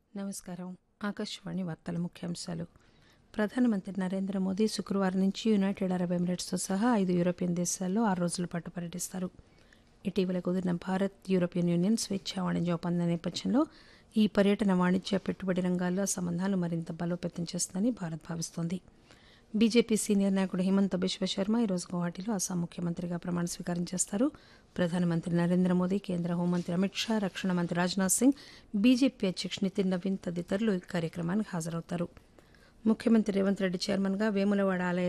నమస్కారం ఆకాశవాణి వార్తల ముఖ్యాంశాలు ప్రధానమంత్రి నరేంద్ర మోదీ శుక్రవారం నుంచి యునైటెడ్ అరబ్ ఎమిరేట్స్తో సహా ఐదు యూరోపియన్ దేశాల్లో ఆరు రోజుల పాటు పర్యటిస్తారు ఇటీవల కుదిరిన భారత్ యూరోపియన్ యూనియన్ స్వేచ్ఛా వాణిజ్య ఒప్పందం నేపథ్యంలో ఈ పర్యటన వాణిజ్య పెట్టుబడి రంగాల్లో సంబంధాలు మరింత బలోపేతం చేస్తుందని భారత్ భావిస్తోంది బీజేపీ సీనియర్ నాయకుడు హిమంత బిశ్వ శర్మ ఈరోజు గువాహటిలో అస్సాం ముఖ్యమంత్రిగా ప్రమాణ స్వీకారం చేస్తారు ప్రధానమంత్రి నరేంద్ర మోదీ కేంద్ర హోంమంత్రి అమిత్ షా రక్షణ మంత్రి రాజ్నాథ్ సింగ్ బీజేపీ అధ్యక్షుడు నితిన్ నవీన్ తదితరులు ఈ కార్యక్రమానికి హాజరవుతారు ముఖ్యమంత్రి రేవంత్ రెడ్డి చైర్మన్గా వేములవాడ ఆలయ